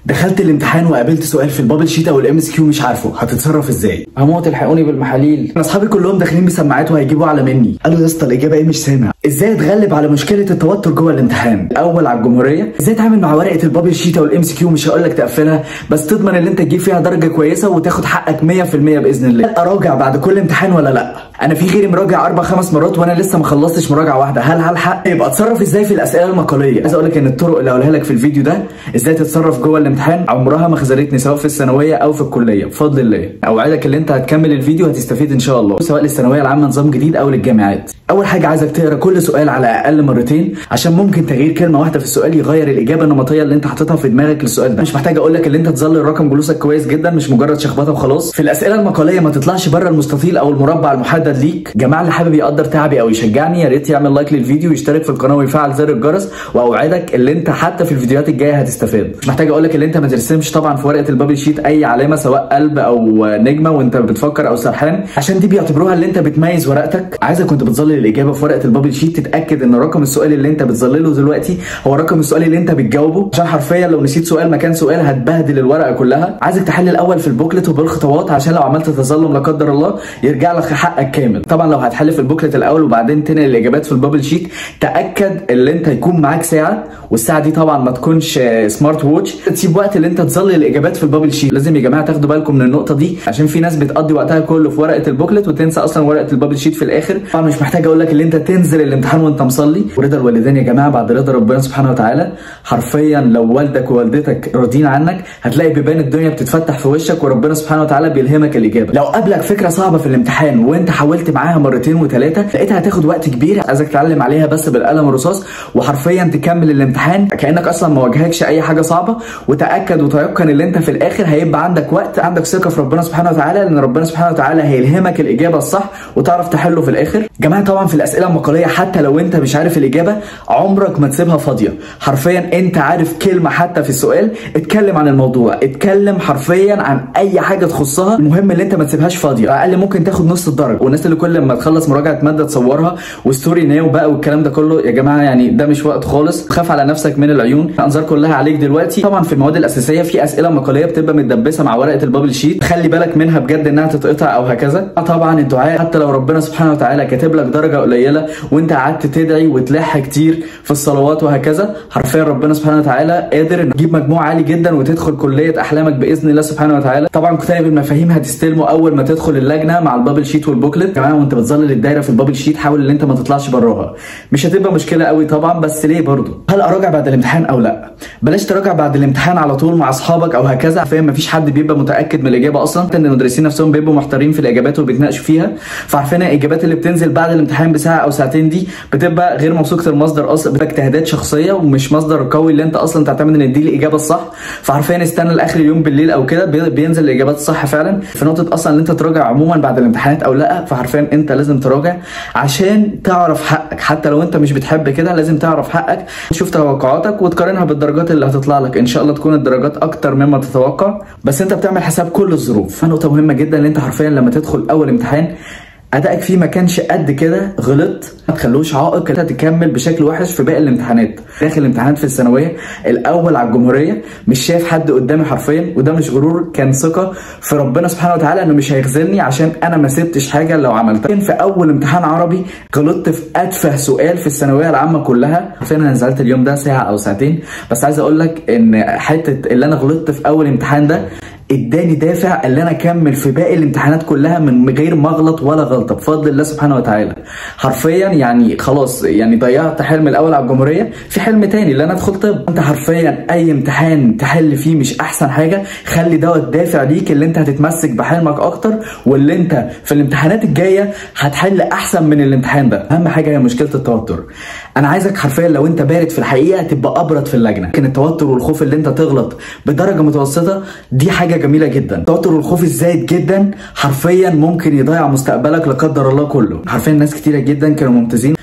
دخلت الامتحان وقابلت سؤال في البابل شيت او الام اس كيو مش عارفه هتتصرف ازاي هموت الحقوني بالمحاليل انا اصحابي كلهم داخلين بسماعات وهيجيبوا على مني قالوا يا اسطى الاجابه ايه مش سامع ازاي اتغلب على مشكله التوتر جوه الامتحان الاول على الجمهوريه ازاي اتعامل مع ورقه البابل شيت او الام اس كيو مش هقول لك تقفلها بس تضمن ان انت تجيب فيها درجه كويسه وتاخد حقك 100% باذن الله هل اراجع بعد كل امتحان ولا لا انا في غيري مراجع اربع خمس مرات وانا لسه ما خلصتش مراجعه واحده هل هلحق يبقى اتصرف ازاي في الاسئله المقاليه عايز اقول لك ان الطرق اللي هقولها لك في الفيديو ده ازاي تتصرف جوه الامتحان عمرها ما خذلتني سواء في الثانويه او في الكليه بفضل الله اوعدك ان انت هتكمل الفيديو هتستفيد ان شاء الله سواء للثانويه العامه نظام جديد او للجامعات اول حاجه عايزك تقرا كل سؤال على اقل مرتين عشان ممكن تغيير كلمه واحده في السؤال يغير الاجابه النمطيه اللي انت حاططها في دماغك للسؤال ده مش محتاج اقول لك ان انت تظلل رقم جلوسك كويس جدا مش مجرد شخبطه وخلاص في الاسئله المقاليه ما تطلعش بره المستطيل او المربع المحدد ليك جماعه اللي حابب يقدر تعبي او يشجعني يا ريت يعمل لايك للفيديو ويشترك في القناه ويفعل زر الجرس واوعدك ان انت حتى في الفيديوهات الجايه هتستفاد مش محتاج اقول لك ان انت ما ترسمش طبعا في ورقه البابل شيت اي علامه سواء قلب او نجمه وانت بتفكر او سرحان عشان دي بيعتبروها اللي انت بتميز ورقتك عايزك كنت بتظلل الاجابه في ورقه البابل شيت تتاكد ان رقم السؤال اللي انت بتظلله دلوقتي هو رقم السؤال اللي انت بتجاوبه عشان حرفيا لو نسيت سؤال مكان سؤال هتبهدل الورقه كلها عايزك تحل الاول في البوكلت وبالخطوات عشان لو عملت تظلم لا قدر الله يرجع لك حقك كامل طبعا لو هتحل في البوكلت الاول وبعدين تنقل الاجابات في البابل شيت تاكد ان انت يكون معاك ساعه والساعه دي طبعا ما تكونش سمارت ووتش تسيب وقت اللي انت تظلل الاجابات في البابل شيت لازم يا جماعه تاخدوا بالكم من النقطه دي عشان في ناس بتقضي وقتها كله في ورقه البوكلت وتنسى اصلا ورقه البابل شيت في الاخر طبعا مش محتاج اقول لك ان انت تنزل الامتحان وانت مصلي ورضا الوالدين يا جماعه بعد رضا ربنا سبحانه وتعالى حرفيا لو والدك ووالدتك راضيين عنك هتلاقي بيبان الدنيا بتتفتح في وشك وربنا سبحانه وتعالى بيلهمك الاجابه لو قابلك فكره صعبه في الامتحان وانت حاولت معاها مرتين وثلاثه لقيتها هتاخد وقت كبير عايزك تتعلم عليها بس بالقلم الرصاص وحرفيا تكمل الامتحان كانك اصلا ما واجهكش اي حاجه صعبه وتاكد وتيقن ان انت في الاخر هيبقى عندك وقت عندك ثقه في ربنا سبحانه وتعالى لان ربنا سبحانه وتعالى هيلهمك الاجابه الصح وتعرف تحله في الاخر جماعه طبعا في الاسئله المقاليه حتى لو انت مش عارف الاجابه عمرك ما تسيبها فاضيه حرفيا انت عارف كلمه حتى في السؤال اتكلم عن الموضوع اتكلم حرفيا عن اي حاجه تخصها المهم ان انت ما تسيبهاش فاضيه اقل ممكن تاخد نص الدرجه والناس اللي كل ما تخلص مراجعه ماده تصورها وستوري ناو بقى والكلام ده كله يا جماعه يعني ده مش وقت خالص خاف على نفسك من العيون الانظار كلها عليك دلوقتي طبعا في المواد الاساسيه في اسئله مقاليه بتبقى متدبسه مع ورقه البابل شيت خلي بالك منها بجد انها تتقطع او هكذا طبعا الدعاء حتى لو ربنا سبحانه وتعالى كاتب لك درجه قليله وانت قعدت تدعي وتلح كتير في الصلوات وهكذا حرفيا ربنا سبحانه وتعالى قادر ان تجيب مجموع عالي جدا وتدخل كليه احلامك باذن الله سبحانه وتعالى طبعا كتاب المفاهيم هتستلمه اول ما تدخل اللجنه مع البابل شيت والبوكلت كمان وانت بتظلل الدايره في البابل شيت حاول ان انت ما تطلعش براها مش هتبقى مشكله قوي طبعا بس ليه برضو هل اراجع بعد الامتحان او لا بلاش تراجع بعد الامتحان على طول مع اصحابك او هكذا فاهم مفيش حد بيبقى متاكد من الاجابه اصلا ان المدرسين نفسهم بيبقوا محتارين في الاجابات وبيتناقشوا فيها فعارفين الاجابات اللي بتنزل بعد الامتحان بساعه او ساعتين دي بتبقى غير موثوقه المصدر اصلا بتبقى اجتهادات شخصيه ومش مصدر قوي اللي انت اصلا تعتمد ان دي الاجابه الصح فعارفين استنى لاخر اليوم بالليل او كده بينزل الاجابات الصح فعلا في نقطه اصلا ان انت تراجع عموما بعد الامتحانات او لا فعارفين انت لازم تراجع عشان تعرف حقك حتى لو انت مش بتحب كده لازم تعرف حقك تشوف توقعاتك وتقارنها بالدرجات اللي هتطلع لك ان شاء الله تكون الدرجات اكتر مما تتوقع بس انت بتعمل حساب كل الظروف فنقطه مهمه جدا ان انت حرفيا لما تدخل اول امتحان ادائك فيه ما كانش قد كده غلط ما تخلوش عائق انت تكمل بشكل وحش في باقي الامتحانات داخل الامتحانات في الثانويه الاول على الجمهوريه مش شايف حد قدامي حرفيا وده مش غرور كان ثقه في ربنا سبحانه وتعالى انه مش هيخذلني عشان انا ما سبتش حاجه لو عملتها في اول امتحان عربي غلطت في اتفه سؤال في الثانويه العامه كلها حرفيا انا نزلت اليوم ده ساعه او ساعتين بس عايز اقول لك ان حته اللي انا غلطت في اول امتحان ده اداني دافع اللي انا اكمل في باقي الامتحانات كلها من غير ما اغلط ولا غلطه بفضل الله سبحانه وتعالى حرفيا يعني خلاص يعني ضيعت حلم الاول على الجمهوريه في حلم تاني اللي انا ادخل طب انت حرفيا اي امتحان تحل فيه مش احسن حاجه خلي دوت دافع ليك اللي انت هتتمسك بحلمك اكتر واللي انت في الامتحانات الجايه هتحل احسن من الامتحان ده اهم حاجه هي مشكله التوتر انا عايزك حرفيا لو انت بارد في الحقيقه تبقى ابرد في اللجنه لكن التوتر والخوف اللي انت تغلط بدرجه متوسطه دي حاجه جميله جدا التوتر والخوف الزايد جدا حرفيا ممكن يضيع مستقبلك لا قدر الله كله حرفيا ناس كتيره جدا كانوا ممتازين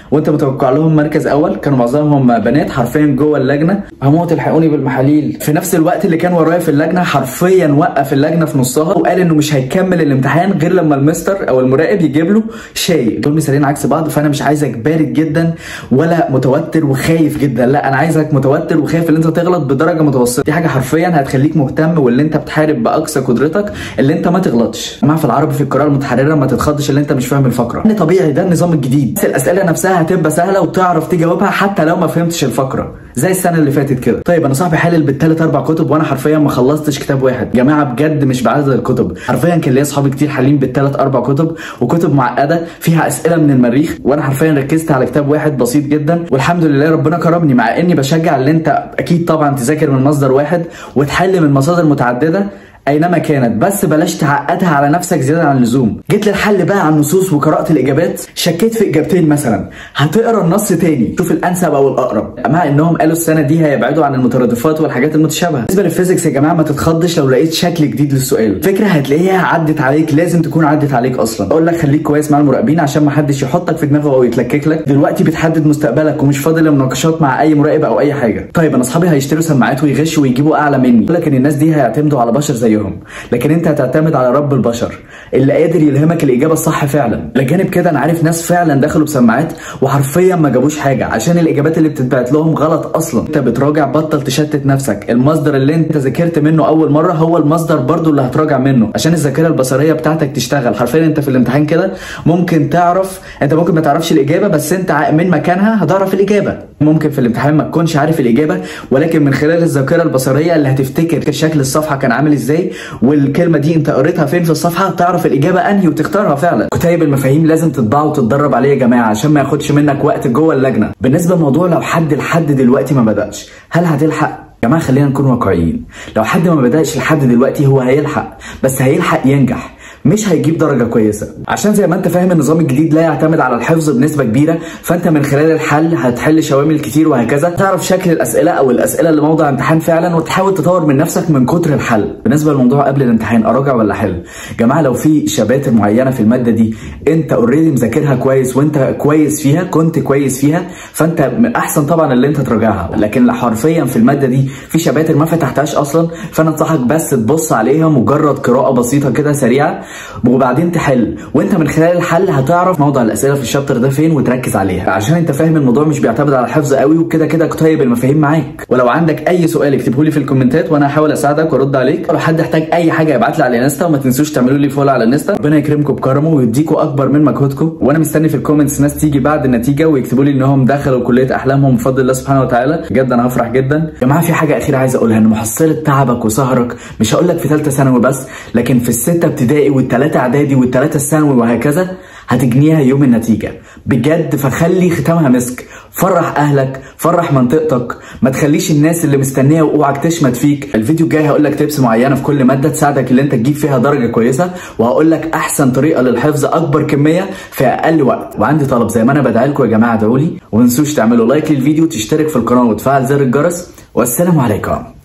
وانت متوقع لهم مركز اول كانوا معظمهم بنات حرفيا جوه اللجنه هموت الحقوني بالمحاليل في نفس الوقت اللي كان ورايا في اللجنه حرفيا وقف اللجنه في نصها وقال انه مش هيكمل الامتحان غير لما المستر او المراقب يجيب له شاي دول مثالين عكس بعض فانا مش عايزك بارد جدا ولا متوتر وخايف جدا لا انا عايزك متوتر وخايف ان انت تغلط بدرجه متوسطه دي حاجه حرفيا هتخليك مهتم واللي انت بتحارب باقصى قدرتك اللي انت ما تغلطش مع في العربي في القراءه المتحرره ما تتخضش اللي انت مش فاهم الفقره ان طبيعي ده النظام الجديد بس الاسئله نفسها هتبقى سهله وتعرف تجاوبها حتى لو ما فهمتش الفقره زي السنه اللي فاتت كده طيب انا صاحبي حلل بالثلاث اربع كتب وانا حرفيا ما خلصتش كتاب واحد جماعه بجد مش بعدد الكتب حرفيا كان ليا اصحابي كتير حالين بالثلاث اربع كتب وكتب معقده فيها اسئله من المريخ وانا حرفيا ركزت على كتاب واحد بسيط جدا والحمد لله ربنا كرمني مع اني بشجع ان انت اكيد طبعا تذاكر من مصدر واحد وتحل من مصادر متعدده اينما كانت بس بلاش تعقدها على نفسك زياده عن اللزوم جيت للحل بقى على النصوص وقرات الاجابات شكيت في اجابتين مثلا هتقرا النص تاني شوف الانسب او الاقرب مع انهم قالوا السنه دي هيبعدوا عن المترادفات والحاجات المتشابهه بالنسبه للفيزيكس يا جماعه ما تتخضش لو لقيت شكل جديد للسؤال فكره هتلاقيها عدت عليك لازم تكون عدت عليك اصلا اقول لك خليك كويس مع المراقبين عشان ما حدش يحطك في دماغه او يتلكك لك دلوقتي بتحدد مستقبلك ومش فاضل لمناقشات مع اي مراقب او اي حاجه طيب انا اصحابي هيشتروا سماعات ويغشوا ويجيبوا اعلى مني لكن الناس دي هيعتمدوا على بشر زيهم لكن انت هتعتمد على رب البشر اللي قادر يلهمك الاجابه الصح فعلا لجانب كده انا عارف ناس فعلا دخلوا بسماعات وحرفيا ما جابوش حاجه عشان الاجابات اللي بتتبعت لهم غلط اصلا انت بتراجع بطل تشتت نفسك المصدر اللي انت ذاكرت منه اول مره هو المصدر برضو اللي هتراجع منه عشان الذاكره البصريه بتاعتك تشتغل حرفيا انت في الامتحان كده ممكن تعرف انت ممكن ما تعرفش الاجابه بس انت من مكانها هتعرف الاجابه ممكن في الامتحان ما تكونش عارف الاجابه ولكن من خلال الذاكره البصريه اللي هتفتكر شكل الصفحه كان عامل ازاي والكلمه دي انت قريتها فين في الصفحه تعرف الاجابه انهي وتختارها فعلا كتيب المفاهيم لازم تطبعه وتتدرب عليه يا جماعه عشان ما ياخدش منك وقت جوه اللجنه بالنسبه لموضوع لو حد لحد دلوقتي ما بداش هل هتلحق يا جماعه خلينا نكون واقعيين لو حد ما بداش لحد دلوقتي هو هيلحق بس هيلحق ينجح مش هيجيب درجه كويسه عشان زي ما انت فاهم النظام الجديد لا يعتمد على الحفظ بنسبه كبيره فانت من خلال الحل هتحل شوامل كتير وهكذا تعرف شكل الاسئله او الاسئله اللي موضع امتحان فعلا وتحاول تطور من نفسك من كتر الحل بالنسبه للموضوع قبل الامتحان اراجع ولا حل جماعه لو في شباتر معينه في الماده دي انت اوريدي مذاكرها كويس وانت كويس فيها كنت كويس فيها فانت من احسن طبعا اللي انت تراجعها لكن حرفيا في الماده دي في شباتر ما فتحتهاش اصلا فانا انصحك بس تبص عليها مجرد قراءه بسيطه كده سريعه وبعدين تحل وانت من خلال الحل هتعرف موضع الاسئله في الشابتر ده فين وتركز عليها عشان انت فاهم الموضوع مش بيعتمد على الحفظ قوي وكده كده كتيب المفاهيم معاك ولو عندك اي سؤال اكتبه لي في الكومنتات وانا هحاول اساعدك وارد عليك لو حد احتاج اي حاجه يبعت لي على الانستا وما تنسوش تعملوا لي فولو على الانستا ربنا يكرمكم بكرمه ويديكم اكبر من مجهودكم وانا مستني في الكومنتس ناس تيجي بعد النتيجه ويكتبوا لي انهم دخلوا كليه احلامهم بفضل الله سبحانه وتعالى بجد انا هفرح جدا يا جماعه في حاجه اخيره عايز اقولها ان محصله تعبك وسهرك مش هقول لك في ثالثه ثانوي بس لكن في السته ابتدائي والثلاثه اعدادي والثلاثه الثانوي وهكذا هتجنيها يوم النتيجة بجد فخلي ختامها مسك فرح اهلك فرح منطقتك ما تخليش الناس اللي مستنيه وقوعك تشمت فيك الفيديو الجاي هقول لك تيبس معينه في كل ماده تساعدك ان انت تجيب فيها درجه كويسه وهقول لك احسن طريقه للحفظ اكبر كميه في اقل وقت وعندي طلب زي ما انا بدعي لكم يا جماعه ادعوا لي وما تنسوش تعملوا لايك للفيديو وتشترك في القناه وتفعل زر الجرس والسلام عليكم